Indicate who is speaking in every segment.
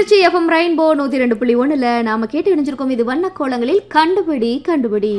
Speaker 1: Trichy FM rainbow நூத்தி ரெண்டு புள்ளி ஒண்ணுல நாம கேட்டு இணைஞ்சிருக்கோம் இது வண்ண கோலங்களில் கண்டுபிடி கண்டுபிடி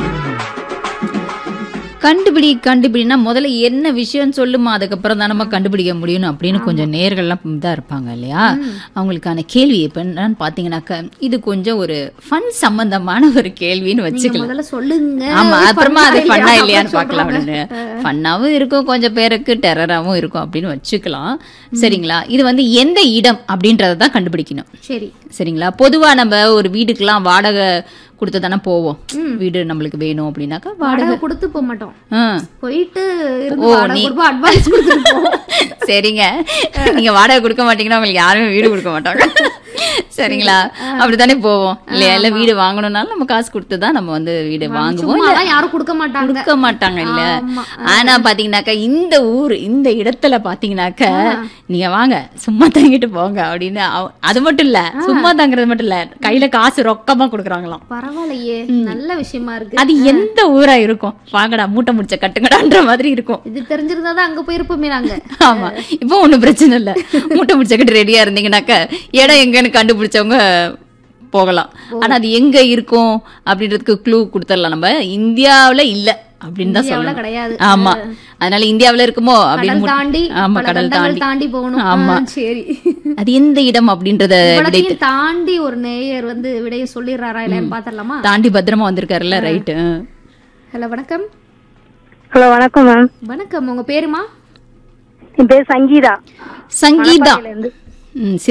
Speaker 2: கண்டுபிடி கண்டுபிடினா முதல்ல என்ன விஷயம் சொல்லுமா அதுக்கப்புறம் தான் நம்ம கண்டுபிடிக்க முடியும் அப்படின்னு கொஞ்சம் நேர்கள்லாம் இதா இருப்பாங்க இல்லையா அவங்களுக்கான கேள்வி இப்ப என்னன்னு பாத்தீங்கன்னாக்க இது கொஞ்சம் ஒரு ஃபன் சம்பந்தமான ஒரு கேள்வின்னு
Speaker 1: நீங்க
Speaker 2: வச்சுக்கலாம்
Speaker 1: முதல்ல சொல்லுங்க
Speaker 2: ஆமா அப்புறமா அது
Speaker 1: பண்ணா
Speaker 2: ஃபன்னா
Speaker 1: இல்லையா?
Speaker 2: இல்லையான்னு
Speaker 1: அப்புறம்
Speaker 2: பார்க்கலாம்
Speaker 1: சொல்றாங்க.
Speaker 2: அப்படின்னு ஃபன்னாவும் இருக்கும் கொஞ்சம் பேருக்கு டெரராவும் இருக்கும் அப்படின்னு வச்சுக்கலாம் சரிங்களா இது வந்து எந்த இடம் அப்படின்றத தான் கண்டுபிடிக்கணும்
Speaker 1: சரி
Speaker 2: சரிங்களா பொதுவா நம்ம ஒரு வீட்டுக்கெல்லாம் வாடகை கொடுத்து தானே போவோம் வீடு நம்மளுக்கு வேணும் அப்படின்னாக்கா வாடகை
Speaker 1: வாடகை கொடுத்து போக மாட்டோம்
Speaker 2: ஆ.
Speaker 1: போயிட்டு இருந்து
Speaker 2: ஓ,
Speaker 1: வாடகை
Speaker 2: நீ-
Speaker 1: கொடுப்போம் அட்வான்ஸ் கொடுத்துருப்போம்
Speaker 2: சரிங்க நீங்க வாடகை கொடுக்க மாட்டீங்கன்னா உங்களுக்கு யாருமே வீடு கொடுக்க மாட்டாங்க சரிங்களா அப்படித்தானே போவோம் இல்லையா இல்ல வீடு வாங்கணும்னாலும் நம்ம காசு கொடுத்து தான் நம்ம வந்து வீடு வாங்குவோம்
Speaker 1: சும்மா யாரும் கொடுக்க மாட்டாங்க
Speaker 2: கொடுக்க மாட்டாங்க இல்ல
Speaker 1: ஆமா.
Speaker 2: ஆனா பாத்தீங்கன்னாக்கா இந்த ஊர் இந்த இடத்துல பாத்தீங்கன்னாக்க நீங்க வாங்க சும்மா தங்கிட்டு போங்க அப்படின்னு அவ- அது மட்டும் இல்ல சும்மா தங்குறது மட்டும் இல்ல கையில காசு ரொக்கமா கொடுக்குறாங்களாம்
Speaker 1: பரவாயில்லையே நல்ல விஷயமா இருக்கு
Speaker 2: அது எந்த ஊரா இருக்கும் வாங்கடா மூட்டை முடிச்ச கட்டுங்கடான்ற மாதிரி இருக்கும்
Speaker 1: இது தெரிஞ்சிருந்தா தான் அங்க போயிருப்போமே நாங்க
Speaker 2: ஆமா இப்போ ஒண்ணும் பிரச்சனை இல்ல மூட்டை முடிச்ச கட்டு ரெடியா இருந்தீங்கன்னாக்க இடம் எங்கன்னு கண்டுபிடிச்சவங்க போகலாம் ஆனா அது எங்க இருக்கும் அப்படின்றதுக்கு க்ளூ கொடுத்துடலாம் நம்ம இந்தியாவுல இல்ல அப்படின்னு தான்
Speaker 1: இந்தியாவுல
Speaker 2: சொல்லணும்
Speaker 1: கிடையாது
Speaker 2: ஆமா அதனால இந்தியாவுல இருக்குமோ
Speaker 1: கடல்
Speaker 2: அப்படின்னு மு-
Speaker 1: தாண்டி
Speaker 2: ஆமா
Speaker 1: பல
Speaker 2: கடல்
Speaker 1: கண்டங்கள்
Speaker 2: தாண்டி
Speaker 1: தாண்டி போகணும்
Speaker 2: ஆமா.
Speaker 1: ஆ, சரி
Speaker 2: அது எந்த இடம் அப்படின்றத விடை
Speaker 1: இவ்வளத்தையும் தாண்டி ஒரு நேயர் வந்து விடைய சொல்லிடுறாரா இல்லையான்னு பாத்திரலாமா
Speaker 2: தாண்டி பத்திரமா வந்திருக்காருல்ல ரைட்டு
Speaker 1: ஹலோ வணக்கம்
Speaker 3: ஹலோ வணக்கம் மேம்
Speaker 1: வணக்கம் உங்க பேருமா
Speaker 3: என் பேர் சங்கீதா
Speaker 2: சங்கீதா
Speaker 3: இருந்து
Speaker 2: ம்,